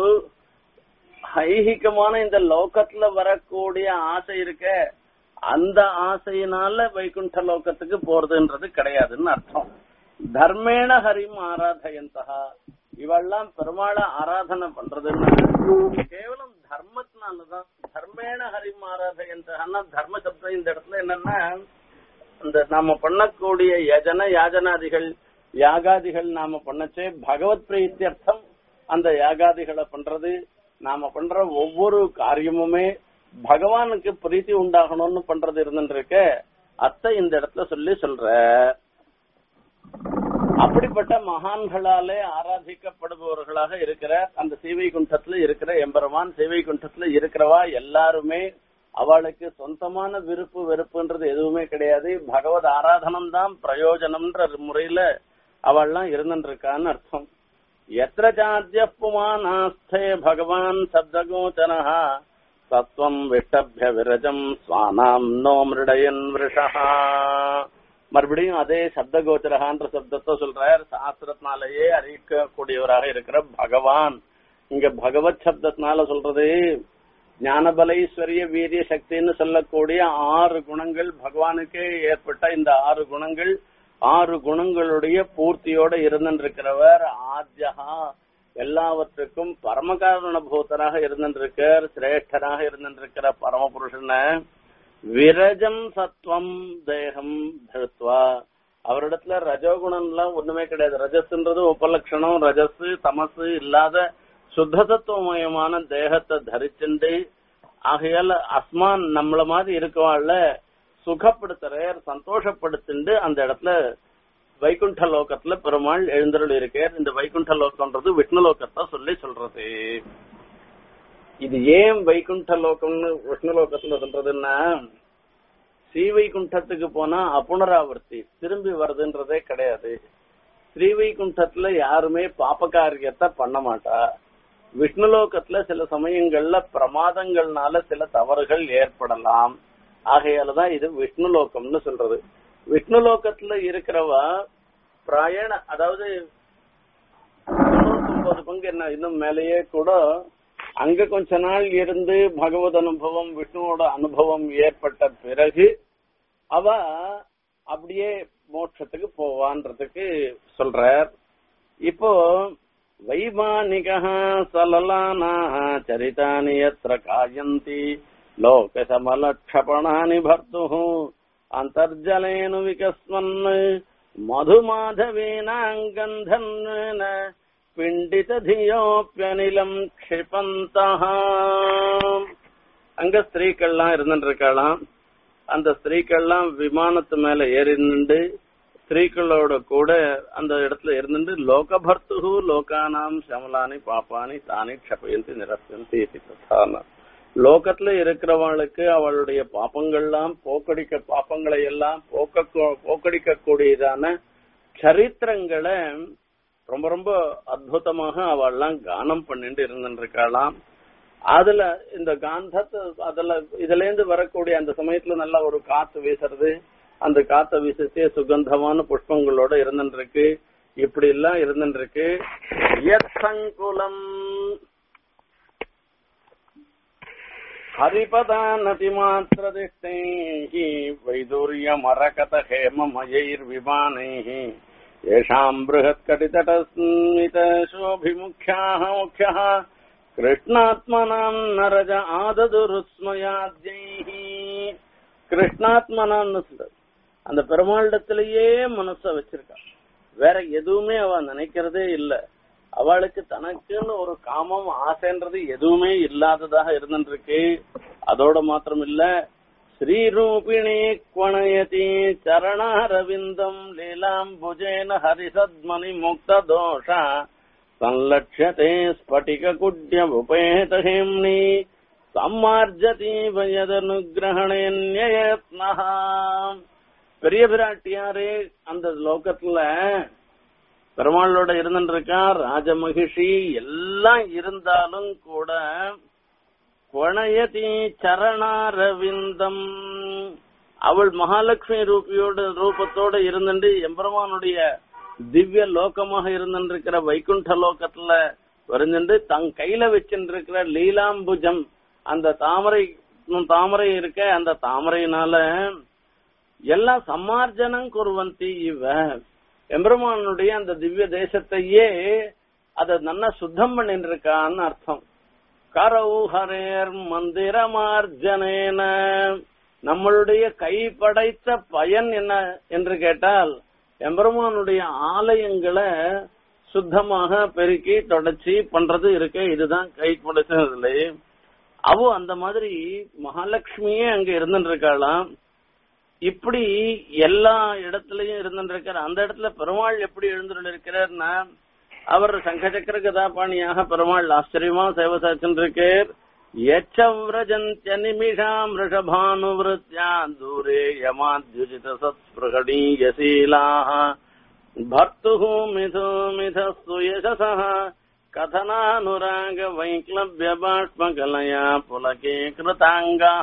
ஐகிகமான இந்த லோகத்துல வரக்கூடிய ஆசை இருக்க அந்த ஆசையினால வைகுண்ட லோகத்துக்கு போறதுன்றது கிடையாதுன்னு அர்த்தம் தர்மேண ஹரிம் ஆராதயந்தகா இவெல்லாம் பெருமாளை ஆராதனை பண்றதுன்னா கேவலம் தர்மத்தினாலதான் தர்மேண ஹரிம் ஆராதயந்தகன்னா தர்ம சப்தம் இந்த இடத்துல என்னன்னா இந்த நாம பண்ணக்கூடிய யஜன யாஜனாதிகள் யாகாதிகள் நாம பண்ணச்சே பகவத் பிரீத்தியர்த்தம் அந்த யாகாதிகளை பண்றது நாம பண்ற ஒவ்வொரு காரியமுமே பகவானுக்கு பிரீத்தி உண்டாகணும்னு பண்றது இருந்துருக்க அத்தை இந்த இடத்துல சொல்லி சொல்ற அப்படிப்பட்ட மகான்களாலே ஆராதிக்கப்படுபவர்களாக இருக்கிற அந்த சீவை குண்டத்துல இருக்கிற எம்பெருமான் சீவை குண்டத்துல இருக்கிறவா எல்லாருமே அவளுக்கு சொந்தமான விருப்பு வெறுப்புன்றது எதுவுமே கிடையாது பகவத் ஆராதனம் தான் பிரயோஜனம்ன்ற முறையில அவள்லாம் இருந்துருக்கான்னு அர்த்தம் எத்திர சாத்திய புமானாஸ்தே பகவான் சப்தகோச்சனः சத்வம் விட்டபிய விரஜம் ஸ்வானாம் நோ மிருடயன் விருஷா மறுபடியும் அதே சப்தகோச்சரகான்ற சப்தத்தை சொல்றார் சாஸ்திரத்தினாலேயே அறிவிக்கக்கூடியவராக இருக்கிற பகவான் இங்க பகவத் சப்தத்தினால சொல்றது ஞானபலைஸ்வரிய வீரிய சக்தின்னு சொல்லக்கூடிய ஆறு குணங்கள் பகவானுக்கே ஏற்பட்ட இந்த ஆறு குணங்கள் ஆறு குணங்களுடைய பூர்த்தியோட இருந்திருக்கிறவர் ஆத்யகா எல்லாவற்றுக்கும் பரமகாரண பூத்தராக இருந்திருக்கார் சிரேஷ்டராக இருந்திருக்கிற பரமபுருஷனை விரஜம் சத்வம் தேகம் தருத்வா அவரிடத்துல ரஜோகுணம் எல்லாம் ஒண்ணுமே கிடையாது ரஜஸ்ன்றது உபலட்சணம் ரஜஸ் தமசு இல்லாத சுத்த சத்துவமயமான தேகத்தை தரிச்சுண்டு ஆகையால அஸ்மான் நம்மள மாதிரி இருக்கவாள்ல சுகப்படுத்துறார் சந்தோஷப்படுத்திண்டு அந்த இடத்துல வைகுண்ட லோகத்துல பெருமாள் எழுந்தருள் இருக்கார் இந்த வைகுண்ட லோகம்ன்றது விஷ்ணு லோகத்தை சொல்லி சொல்றது இது ஏன் வைகுண்ட லோகம்னு விஷ்ணு லோகத்துல சொல்றதுன்னா ஸ்ரீவைகுண்டத்துக்கு போனா அப்புனராவர்த்தி திரும்பி வருதுன்றதே கிடையாது ஸ்ரீவைகுண்டத்துல யாருமே பாப காரியத்தை பண்ண மாட்டா விஷ்ணுலோகத்துல சில சமயங்கள்ல பிரமாதங்கள்னால சில தவறுகள் ஏற்படலாம் ஆகையாலதான் இது விஷ்ணு லோகம்னு சொல்றது விஷ்ணு லோகத்துல இருக்கிறவா பிராயண அதாவது தொண்ணூத்தொன்பது பங்கு என்ன இன்னும் மேலேயே கூட அங்க கொஞ்ச நாள் இருந்து பகவத் அனுபவம் விஷ்ணுவோட அனுபவம் ஏற்பட்ட பிறகு அவ அப்படியே மோட்சத்துக்கு போவான்றதுக்கு சொல்றார் இப்போ வைமானிக சலலானா சரிதானி எத்திர காயந்தி லோகசமலக்ஷபணானி பர்த்து அந்தர்ஜலேனு விகஸ்வன் மதுமாதவீனாங்கந்தன் பிண்டித தியோப்பியனிலம் க்ஷிபந்தः அங்க ஸ்திரீக்கள்லாம் இருந்துட்டு இருக்கலாம் அந்த ஸ்திரீக்கள்லாம் விமானத்து மேல ஏறி நின்று ஸ்திரீகளோட கூட அந்த இடத்துல இருந்துட்டு லோகபர்த்து லோகானாம் சமலானி பாப்பானி தானே க்ஷபயந்தி நிரசந்தி ததான லோகத்துல இருக்கிறவளுக்கு அவளுடைய பாப்பங்கள்லாம் போக்கடிக்க பாப்பங்களை எல்லாம் போக்க போக்கடிக்க கூடியதான சரித்திரங்களை ரொம்ப ரொம்ப அற்புதமாக அவள்லாம் கானம் பண்ணிட்டு இருந்துருக்காளாம் அதுல இந்த காந்தத்தை அதுல இதுல இருந்து வரக்கூடிய அந்த சமயத்துல நல்ல ஒரு காத்து வீசுறது அந்த காத்த வீசத்தே சுகந்தமான புஷ்பங்களோட இருந்துருக்கு இப்படி எல்லாம் இருந்துருக்கு சங்குலம் ஹரிபதானதி மாத்திர திஷ்டை வைதூரிய மரகத ஹேமமயைர் விமானைः येषाम् बृहत्कटितटस्मित शोभिमुख्याः मुख्यः கிருஷ்ணாத்மனாம் நரஜ ஆததுருஸ்மயாத்யைஹ கிருஷ்ணாத்மனான்னு சொல்றது அந்த பெருமாளிடத்திலேயே மனச வச்சிருக்கா வேற எதுவுமே அவ நினைக்கிறதே இல்ல அவளுக்கு தனக்குன்னு ஒரு காமம் ஆசைன்றது எதுவுமே இல்லாததாக இருந்துருக்கு அதோட மாத்திரம் இல்ல ஸ்ரீரூபிணி குவணயதி சரணாரவிந்தம் லீலாம்புஜேன ஹரிசத்மணி முக்த தோஷா संलक्ष्यते स्फटिककुड्यमुपेतहेम्नि सम्मार्जतीव यदनुग्रहणेन्ययत्नः பெரிய பிராட்டியாரே அந்த லோகத்துல பெருமாளோட இருந்துருக்கா ராஜமகிஷி எல்லாம் இருந்தாலும் கூட குணயதி சரணாரவிந்தம் அவள் மகாலட்சுமி ரூபியோட ரூபத்தோட இருந்துட்டு எம்பெருமானுடைய திவ்ய லோகமாக இருந்திருக்கிற வைகுண்ட லோகத்துல வருந்துட்டு தங் கையில வச்சுருக்கிற லீலாம்புஜம் அந்த தாமரை தாமரை இருக்க அந்த தாமரையினால எல்லாம் சமார்ஜனம் குருவந்தி இவ எம்பெருமானுடைய அந்த திவ்ய தேசத்தையே அத நல்லா சுத்தம் பண்ணிட்டு இருக்கான்னு அர்த்தம் கரவு ஹரேர் மந்திரமார்ஜனேன நம்மளுடைய கை படைத்த பயன் என்ன என்று கேட்டால் எம்பெருமானுடைய ஆலயங்களை சுத்தமாக பெருக்கி தொடச்சி பண்றது இருக்கு இதுதான் கை படைச்சதுல அவ அந்த மாதிரி மகாலட்சுமியே அங்க இருந்துட்டு இருக்காளாம் இப்படி எல்லா இடத்துலயும் இருந்துட்டு இருக்கார் அந்த இடத்துல பெருமாள் எப்படி எழுந்துள்ள இருக்கிறார்னா அவர் சங்கச்சக்கர கதாபாணியாக பெருமாள் ஆச்சரியமா சேவை சாச்சிருக்கார் यच्छव्रजन्त्य निमिषाम् वृषभानुवृत्या दूरे यमाद्युजित सत्स्पृहणीयशीलाः भर्तुः मिथो मिथस्तु यशसः कथनानुराग वैक्लव्य बाष्पकलया पुलके कृताङ्गः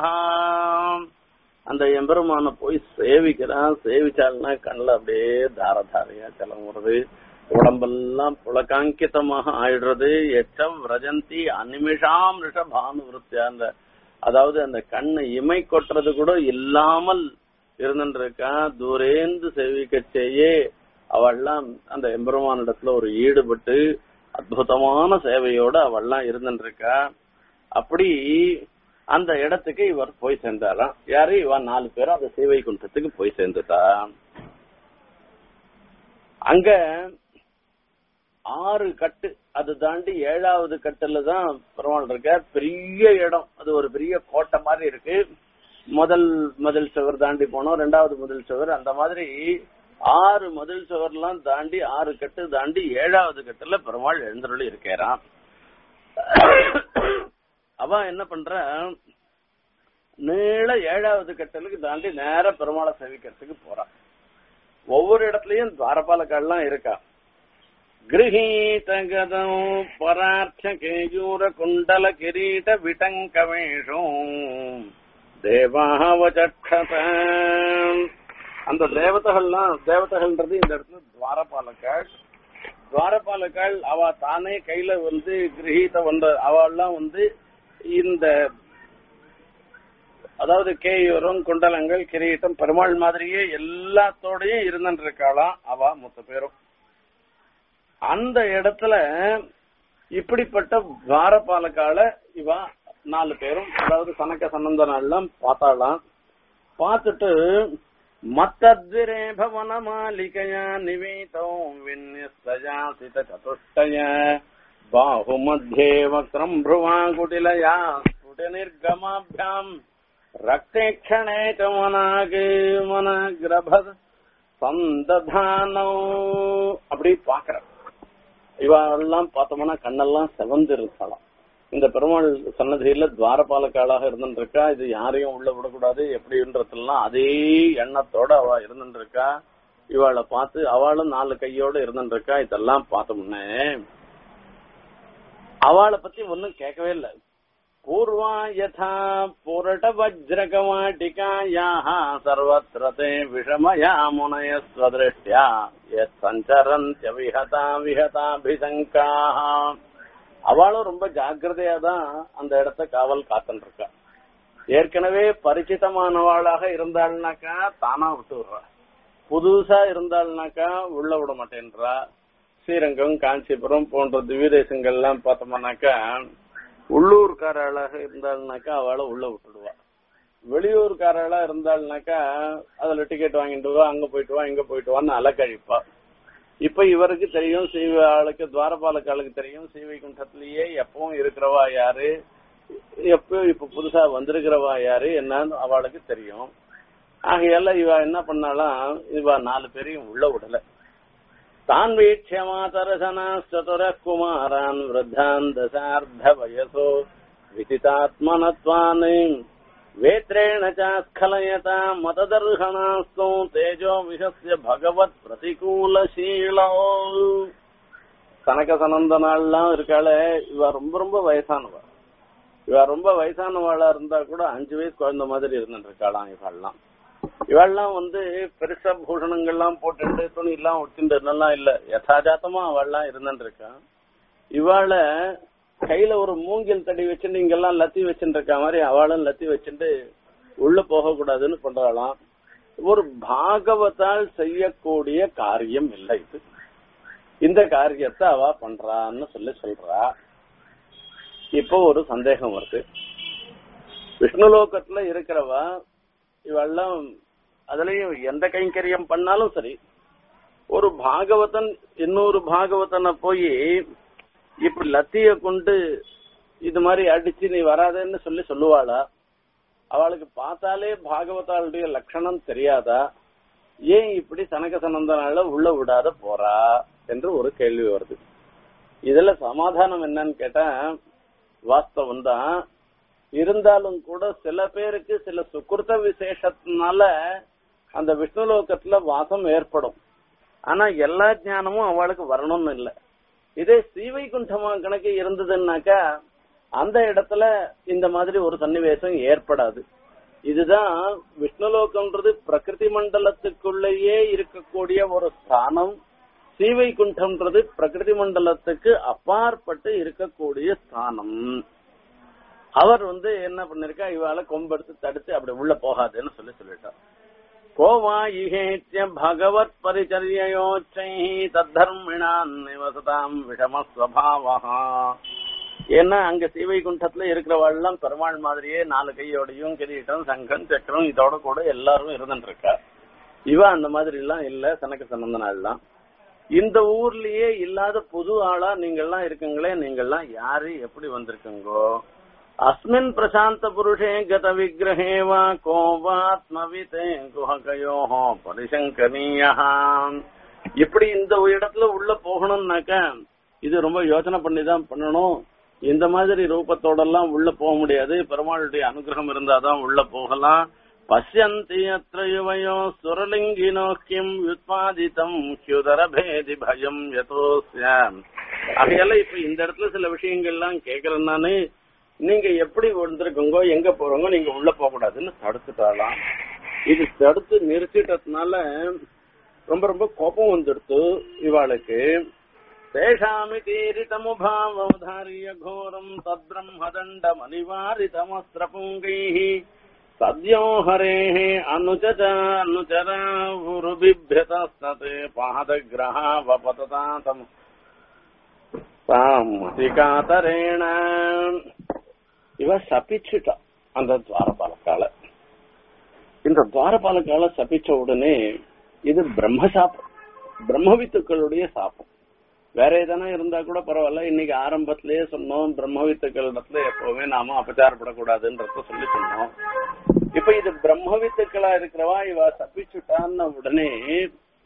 அந்த எம்பெருமான போய் சேவிக்கிறான் சேவிச்சால்னா கண்ணில் அப்படியே தார தாரையா ஜலம் வருது உடம்பெல்லாம் புலகாங்கிதமாக ஆயிடுறது எச்சம் ரஜந்தி அனிமிஷாம் ரிஷபானு விருத்தியான்ற அதாவது அந்த கண்ணை இமை கொட்டுறது கூட இல்லாமல் இருந்துருக்கா தூரேந்து சேவிக்க செய்ய அவள்லாம் அந்த எம்பெருமானிடத்துல ஒரு ஈடுபட்டு அற்புதமான சேவையோட அவள்லாம் இருந்துருக்கா அப்படி அந்த இடத்துக்கு இவர் போய் சேர்ந்தாராம் யாரு இவன் நாலு பேரும் அந்த சேவை குண்டத்துக்கு போய் சேர்ந்துட்டா அங்க ஆறு கட்டு அது தாண்டி ஏழாவது கட்டுல தான் பெருமாள் இருக்க பெரிய இடம் அது ஒரு பெரிய கோட்டை மாதிரி இருக்கு முதல் முதல் சுவர் தாண்டி போனோம் ரெண்டாவது முதல் சுவர் அந்த மாதிரி ஆறு முதல் சுவர்லாம் தாண்டி ஆறு கட்டு தாண்டி ஏழாவது கட்டுல பெருமாள் எழுந்தருளி இருக்கிறான் அவ என்ன பண்ற நீள ஏழாவது கட்டலுக்கு தாண்டி நேர பெருமாளை சேவிக்கிறதுக்கு போறான் ஒவ்வொரு இடத்துலயும் துவாரபாலக்கால்லாம் இருக்கா गृहीतगदौ परार्थकेयूर कुण्डल किरीट विटङ्कवेषु தேவாவச்சக்ஷத அந்த தேவதைகள்லாம் தேவதைகள்ன்றது இந்த இடத்துல துவாரபாலக்காள் துவாரபாலக்காள் அவ தானே கையில வந்து கிரகீத வந்த அவெல்லாம் வந்து இந்த அதாவது கேயூரம் குண்டலங்கள் கிரீட்டம் பெருமாள் மாதிரியே எல்லாத்தோடயும் இருந்துட்டு இருக்காளாம் அவ மொத்த பேரும் அந்த இடத்துல இப்படிப்பட்ட துவாரபாலக்கால இவா நாலு பேரும் அதாவது சனக்க சனந்தனெல்லாம் பார்த்தாளாம் பார்த்துட்டு மத்தத்விரே பவன மாளிகையா நிவேதோ விநியஸ்தயாசித சதுஷ்டய பாஹு மத்தியே வக்ரம் भ्रुवाङ्कुटिलया स्फुटनिर्गमाभ्याम् रक्ते क्षणे च मनागे मनग्रभ சந்ததானோ அப்படி பாக்குற இவெல்லாம் பார்த்தோம்னா கண்ணெல்லாம் செவந்து இருக்கலாம் இந்த பெருமாள் சன்னதியில துவாரபாலக்காளாக இருந்துருக்கா இது யாரையும் உள்ள விடக்கூடாது எப்படின்றதெல்லாம் அதே எண்ணத்தோட அவ இருந்துருக்கா இவாளை பார்த்து அவளும் நாலு கையோட இருந்துருக்கா இதெல்லாம் பார்த்தோம்னே அவளை பத்தி ஒன்னும் கேட்கவே இல்லை பூர்வா யதா புரட வஜ்ரகவாட்டிகாயாः सर्वत्र ते விஷமயா முனய ஸ்வதிருஷ்டியா எஸ் சஞ்சரந்த்ய விஹதா விஹதாபிசங்காः அவளும் ரொம்ப ஜாக்கிரதையா தான் அந்த இடத்த காவல் காத்துட்டு இருக்கா ஏற்கனவே பரிச்சிதமானவாளாக இருந்தாள்னாக்கா தானா விட்டு விடுறா புதுசா இருந்தாள்னாக்கா உள்ள விட மாட்டேன்றா ஸ்ரீரங்கம் காஞ்சிபுரம் போன்ற திவ்ய தேசங்கள்லாம் பார்த்தோம்னாக்கா உள்ளூர்காராளாக இருந்தாள்னாக்கா அவளை உள்ள விட்டுடுவா வெளியூர்காராளா இருந்தாள்னாக்கா அதுல டிக்கெட் வாங்கிட்டு வா அங்க போயிட்டு வா இங்க போயிட்டு வான்னு அலக்கழிப்பா இப்ப இவருக்கு தெரியும் சீவ ஆளுக்கு துவாரபாலக்கு ஆளுக்கு தெரியும் சீவை குண்டத்திலேயே எப்பவும் இருக்கிறவா யாரு எப்போ இப்ப புதுசா வந்திருக்கிறவா யாரு என்னன்னு அவளுக்கு தெரியும் ஆகையால இவ என்ன பண்ணாலாம் இவ நாலு பேரையும் உள்ள விடல தான் வீட்சிய மாதரசனாஸ்துர குமாரான் விருத்தான் தசார்த்த வயசோ விதிதாத்மனத்வான் வேத்ரேண சாஸ்கலயதா மததர்ஹணாஸ்தோ தேஜோ விஹஸ்ய பகவத் பிரதிகூலசீலோ கனக சனந்த நாள்லாம் இருக்காளே இவ ரொம்ப ரொம்ப வயசானவ இவ ரொம்ப வயசானவாளா இருந்தா கூட அஞ்சு வயசு குழந்தை மாதிரி இருந்துட்டு இருக்காளாம் இவெல்லாம் இவெல்லாம் வந்து பெருசா பூஷணங்கள்லாம் போட்டுட்டு துணி எல்லாம் ஒட்டிட்டு எல்லாம் இல்ல யதாஜாத்தமா அவள்லாம் இருந்துட்டு இருக்கான் இவாள கையில ஒரு மூங்கில் தடி வச்சுட்டு இங்கெல்லாம் லத்தி வச்சுட்டு இருக்க மாதிரி அவளும் லத்தி வச்சுட்டு உள்ள போக கூடாதுன்னு பண்றாளாம் ஒரு பாகவத்தால் செய்யக்கூடிய காரியம் இல்லை இது இந்த காரியத்தை அவ பண்றான்னு சொல்லி சொல்றா இப்போ ஒரு சந்தேகம் வருது விஷ்ணுலோகத்துல இருக்கிறவா இவெல்லாம் அதுலயும் எந்த கைங்கரியம் பண்ணாலும் சரி ஒரு பாகவதன் இன்னொரு பாகவதனை போய் இப்படி லத்திய கொண்டு இது மாதிரி அடிச்சு நீ வராதேன்னு சொல்லி சொல்லுவாளா அவளுக்கு பார்த்தாலே பாகவதாளுடைய லட்சணம் தெரியாதா ஏன் இப்படி சனக சனந்தனால உள்ள விடாத போறா என்று ஒரு கேள்வி வருது இதுல சமாதானம் என்னன்னு கேட்டா வாஸ்தவம் தான் இருந்தாலும் கூட சில பேருக்கு சில சுக்கிருத்த விசேஷத்தினால அந்த விஷ்ணுலோகத்துல வாசம் ஏற்படும் ஆனா எல்லா ஞானமும் அவளுக்கு வரணும்னு இல்லை இதே சீவைகுண்டமா கணக்கு இருந்ததுன்னாக்கா அந்த இடத்துல இந்த மாதிரி ஒரு சன்னிவேசம் ஏற்படாது இதுதான் விஷ்ணுலோகம்ன்றது பிரகிருதி மண்டலத்துக்குள்ளேயே இருக்கக்கூடிய ஒரு ஸ்தானம் சீவைகுண்டம்ன்றது பிரகிருதி மண்டலத்துக்கு அப்பாற்பட்டு இருக்கக்கூடிய ஸ்தானம் அவர் வந்து என்ன பண்ணிருக்கா இவாள கொம்பெடுத்து தடுத்து அப்படி உள்ள போகாதுன்னு சொல்லி சொல்லிட்டார் கோவா இகேத்திய பகவத் பரிச்சரியோச்சை தத்தர்மிணான் நிவசதாம் விஷமஸ்வபாவா ஏன்னா அங்க சீவைகுண்டத்துல இருக்கிறவாள்லாம் பெருமாள் மாதிரியே நாலு கையோடையும் கிரீட்டம் சங்கம் சக்கரம் இதோட கூட எல்லாரும் இருந்துட்டு இருக்கா இவ அந்த மாதிரி எல்லாம் இல்ல சனக்க சனந்தனா எல்லாம் இந்த ஊர்லயே இல்லாத புது ஆளா நீங்கெல்லாம் இருக்குங்களே நீங்கெல்லாம் யாரு எப்படி வந்திருக்குங்கோ அஸ்மின் பிரசாந்த புருஷே கத விக்கிரகே வா கோவாத்மவிதே குஹகயோ பரிசங்கனீயா இப்படி இந்த இடத்துல உள்ள போகணும்னாக்க இது ரொம்ப யோசனை பண்ணி தான் பண்ணணும் இந்த மாதிரி ரூபத்தோட எல்லாம் உள்ள போக முடியாது பெருமாளுடைய அனுகிரகம் இருந்தாதான் உள்ள போகலாம் பசியந்தி அത്ര யுவயோ சுரலிங்கினோ கிம் யுத்பாதிதம் ஹியுதர பேதி பயம் யதோஸ்யாம் ஆகையால இப்ப இந்த இடத்துல சில விஷயங்கள்லாம் கேக்குறேன் நானு நீங்க எப்படி வந்திருக்கோங்க எங்க போறோங்க நீங்க உள்ள போக கூடாதுன்னு தடுத்துட்டாலாம் இது தடுத்து நிறுத்திட்டதுனால ரொம்ப ரொம்ப கோபம் வந்துடுத்து இவாளுக்கு தேஷாமிதீரிதமுபாவதாரிய கோரம் தத்பிரம்மதண்டம் அனிவாரிதமஸ்திரபுங்கைः சத்யோ ஹரேः அனுஜஜ அனுச்சராவுருபிभ्यतस्तते பாதகிரஹாவபததா தம் தாமதிகாதரேண இவ சபிச்சுட்டா அந்த துவாரபாலக்கால இந்த துவாரபாலக்கால சபிச்ச உடனே இது பிரம்ம சாபம் பிரம்மவித்துக்களுடைய சாபம் வேற எதனா இருந்தா கூட பரவாயில்ல இன்னைக்கு ஆரம்பத்திலேயே சொன்னோம் பிரம்மவித்துக்கள் இடத்துல எப்பவுமே நாம அபச்சாரப்படக்கூடாதுன்றத சொல்லி சொன்னோம் இப்ப இது பிரம்மவித்துக்களா இருக்கிறவா இவ சபிச்சுட்டான்னு உடனே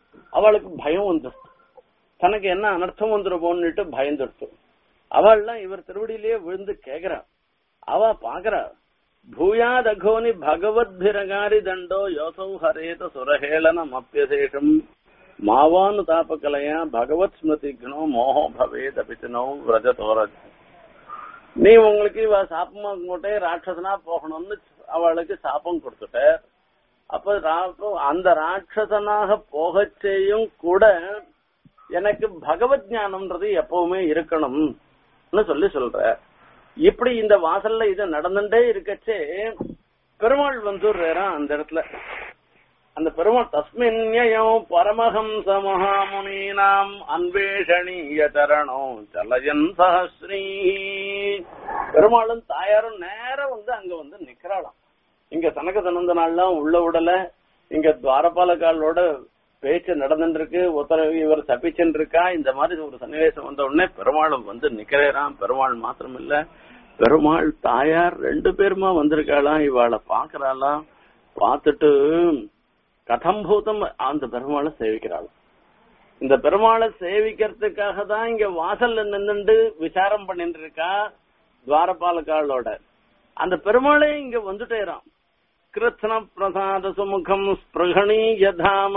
அவளுக்கு பயம் வந்துடுச்சு தனக்கு என்ன அனர்த்தம் வந்துருமோன்னுட்டு பயந்துடுச்சு அவள்லாம் இவர் திருவடியிலேயே விழுந்து கேக்குறா அவ பாக்குறா பூயாதகோனி பகவத்பிரகாரி தண்டோ யோசௌ ஹரேத சுரஹேளனம் அப்பியசேஷம் மாவானு தாபகலையா பகவத் ஸ்மிருதிக்னோ மோகோ பவேத் அபிச்சனோ விரஜதோரஜ் நீ உங்களுக்கு இவ சாப்பமா போட்டே ராட்சசனா போகணும்னு அவளுக்கு சாபம் கொடுத்துட்ட அப்ப ரா- அந்த ராட்சசனாக போகச் செய்யும் கூட எனக்கு பகவத் ஞானம்ன்றது எப்பவுமே இருக்கணும்னு சொல்லி சொல்ற இப்படி இந்த வாசல்ல இது நடந்துட்டே இருக்கச்சே பெருமாள் வந்துடுறாராம் அந்த இடத்துல அந்த பெருமாள் தஸ்மின்யோ பரமஹம்ச மகாமுனீனாம் அன்வேஷணீய சரணோ சலயன் சஹஸ்ரீ பெருமாளும் தாயாரும் நேரம் வந்து அங்க வந்து நிக்கிறாளாம் இங்க சனக சனந்த நாள்லாம் உள்ள விடல இங்க துவாரபாலகாலோட பேச்சு நடந்துட்டு இருக்கு ஒருத்தர் இவர் தப்பிச்சுட்டு இருக்கா இந்த மாதிரி ஒரு சன்னிவேசம் வந்த உடனே பெருமாளும் வந்து நிக்கிறேராம் பெருமாள் மாத்திரம் இல்ல பெருமாள் தாயார் ரெண்டு பேருமா வந்திருக்காளாம் இவாளை பாக்குறாளாம் பார்த்துட்டு கதம்பூதம் அந்த பெருமாளை சேவிக்கிறாள் இந்த பெருமாளை சேவிக்கிறதுக்காக தான் இங்க வாசல்ல நின்னுண்டு விசாரம் பண்ணிட்டு இருக்கா துவாரபாலகாலோட அந்த பெருமாளே இங்க வந்துட்டேராம் கிருத்ன பிரசாத சுமுகம் ஸ்பிருகணீய தாம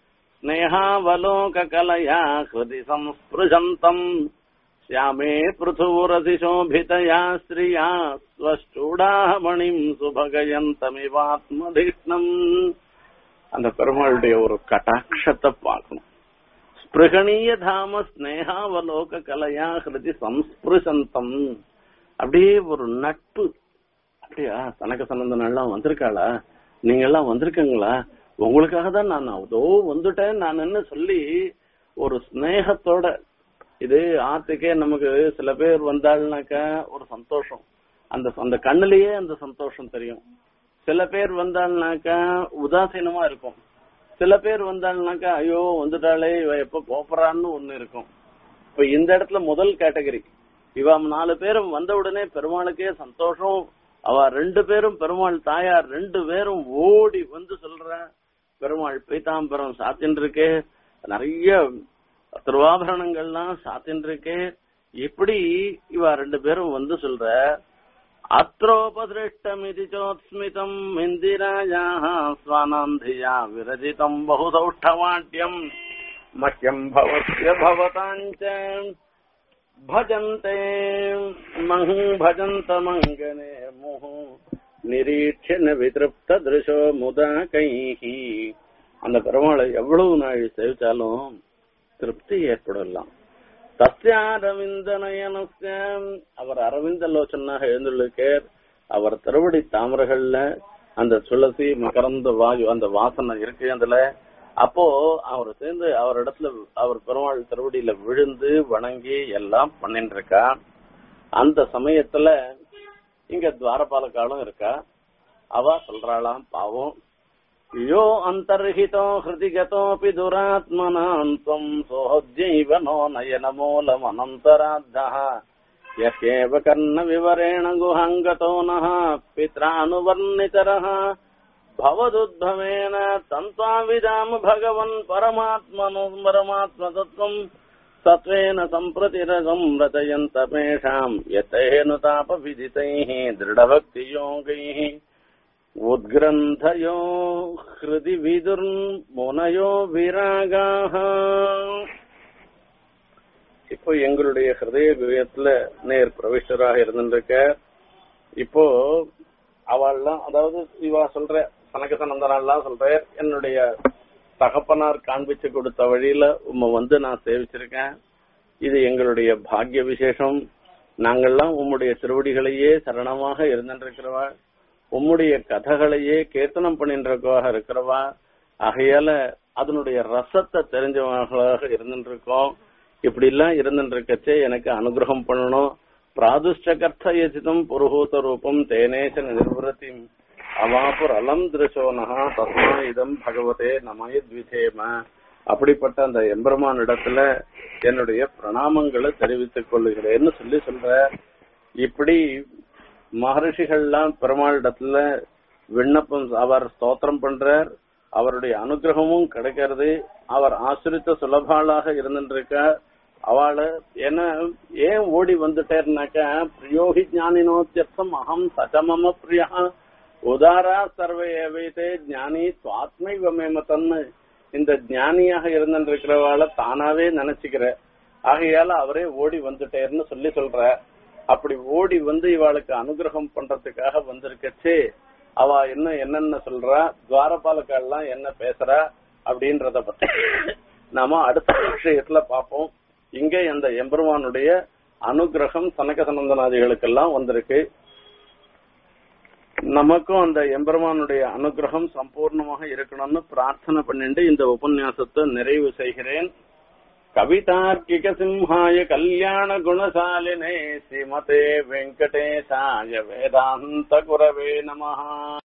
ஸ்னேகாவலோக கலயா ஹிருதி சம்ஸ்பிருஷந்தம் श्यामे पृथुरसि शोभितया स्त्रिया स्वष्टूडामणिम् சுபகயந்தமிவாத்மதிஷ்ணம் அந்த பெருமாளுடைய ஒரு கட்டாட்சத்தை பார்க்கணும் ஸ்பிருகணீய தாம ஸ்னேகாவலோக கலையா ஹிருதி சம்ஸ்பிருஷந்தம் அப்படியே ஒரு நட்பு அப்படியா தனக்கு சனந்தனெல்லாம் வந்திருக்காளா நீங்க எல்லாம் வந்திருக்கீங்களா உங்களுக்காக தான் நான் அதோ வந்துட்டேன் நான் சொல்லி ஒரு ஸ்னேகத்தோட இது ஆத்துக்கே நமக்கு சில பேர் வந்தாள்னாக்கா ஒரு சந்தோஷம் அந்த அந்த கண்ணுலயே அந்த சந்தோஷம் தெரியும் சில பேர் வந்தாள்னாக்கா உதாசீனமா இருக்கும் சில பேர் வந்தாள்னாக்கா ஐயோ வந்துட்டாளே இவ எப்ப போப்பறான்னு ஒண்ணு இருக்கும் இப்ப இந்த இடத்துல முதல் கேட்டகரி இவ நாலு பேரும் வந்த உடனே பெருமாளுக்கே சந்தோஷம் அவ ரெண்டு பேரும் பெருமாள் தாயார் ரெண்டு பேரும் ஓடி வந்து சொல்ற பெருமாள் பீதாம்பரம் சாத்தின்னு இருக்கே நிறைய திருவாபரணங்கள்லாம் சாத்தின்னு இருக்கே இப்படி இவ ரெண்டு பேரும் வந்து சொல்ற அத்ரோபதிருஷ்டமிதி சோத்ஸ்மிதம் இந்திராயாः ஸ்வானாந்தியா விரஜிதம் பகுசௌஷ்டவாட்யம் மஹ்யம் பவஸ்ய பவதாஞ்ச भजन्ते मह भजन्त मङ्गने मुः நிரீட்ச விதிருப்த திருஷோ முதா கைஹி அந்த பெருமாளை எவ்வளவு நாள் சேவிச்சாலும் திருப்தி ஏற்படலாம் தஸ்ய அரவிந்த நயனஸ்ய அவர் அரவிந்த லோச்சனாக எழுந்துள்ளிருக்கார் அவர் திருவடி தாமரைகள்ல அந்த துளசி மகரந்த வாயு அந்த வாசனை இருக்கு அதுல அப்போ அவர் சேர்ந்து அவர் இடத்துல அவர் பெருமாள் திருவடியில விழுந்து வணங்கி எல்லாம் பண்ணிட்டு இருக்கா அந்த சமயத்துல இங்க துவாரபாலக்காலும் இருக்கா அவ சொல்றாளாம் பாவம் யோ அந்தர்ஹிதோ ஹிருதிகதோபி துராத்மனாம் त्वम् सोऽद्यैव नो नयनमूलमनन्तराद्धः यस्यैव कर्णविवरेण गुहाङ्गतो नः पित्रानुवर्णितरः भवदुद्भवेन तन्त्वाविदाम भगवन् परमात्मनो परमात्मतत्त्वम् सत्त्वेन सम्प्रतिरगम् रचयन्तमेषाम् यतेनुतापविदितैः दृढभक्तियोगैः उद्ग्रन्थयो हृदि विदुर्मुनयो विरागाः இப்போ எங்களுடைய ஹிருதய குயத்துல நேர் பிரவிஷ்டராக இருந்துருக்க இப்போ அவள்லாம் அதாவது இவா சொல்ற சனக சனந்தனாலாம் சொல்ற என்னுடைய தகப்பனார் காண்பிச்சு கொடுத்த வழியில உம்மை வந்து நான் சேவிச்சிருக்கேன் இது எங்களுடைய பாக்கிய விசேஷம் நாங்கள்லாம் உம்முடைய திருவடிகளையே சரணமாக இருந்துருக்கிறவா உம்முடைய கதைகளையே கீர்த்தனம் பண்ணின்றவாக இருக்கிறவா ஆகையால அதனுடைய ரசத்தை தெரிஞ்சவர்களாக இருந்துருக்கோம் இப்படி எல்லாம் இருந்துருக்கச்சே எனக்கு அனுகிரகம் பண்ணணும் பிராதுஷ்டகர்த்தயசிதம் புருஹூத ரூபம் தேனேச நிர்வரதி அவாபுர் அலம் திருஷோனஹா தஸ்மா இதம் பகவதே நமயத்விதேம அப்படிப்பட்ட அந்த எம்பெருமான் இடத்துல என்னுடைய பிரணாமங்களை தெரிவித்துக் கொள்ளுகிறேன்னு சொல்லி சொல்ற இப்படி மகர்ஷிகள்லாம் பெருமாள் இடத்துல விண்ணப்பம் அவர் ஸ்தோத்திரம் பண்றார் அவருடைய அனுகிரகமும் கிடைக்கிறது அவர் ஆசிரித்த சுலபாளாக இருந்துருக்க அவளை என்ன ஏன் ஓடி வந்துட்டேன்னாக்கா பிரியோகி ஞானினோத்தியர்த்தம் அகம் சச்சமம பிரியா உதாரா சர்வ ஏவைத்தே ஞானி சுவாத்மைவ மேமத்தன்னு இந்த ஞானியாக இருந்திருக்கிறவாளை தானாவே நினைச்சுக்கிற ஆகையால அவரே ஓடி வந்துட்டேர்னு சொல்லி சொல்ற அப்படி ஓடி வந்து இவாளுக்கு அனுகிரகம் பண்றதுக்காக வந்திருக்கச்சு அவ என்ன என்னென்ன சொல்றா துவாரபாலக்கால்லாம் என்ன பேசுறா அப்படின்றத பத்தி நாம அடுத்த விஷயத்துல பார்ப்போம் இங்கே அந்த எம்பெருமானுடைய அனுகிரகம் சனக சனந்தனாதிகளுக்கெல்லாம் வந்திருக்கு நமக்கும் அந்த எம்பெருமானுடைய அனுகிரகம் சம்பூர்ணமாக இருக்கணும்னு பிரார்த்தனை பண்ணிட்டு இந்த உபன்யாசத்தை நிறைவு செய்கிறேன் கவிதார்க்கிக சிம்ஹாய கல்யாண குணசாலினே ஸ்ரீமதே வெங்கடேசாய வேதாந்த குரவே நமஹா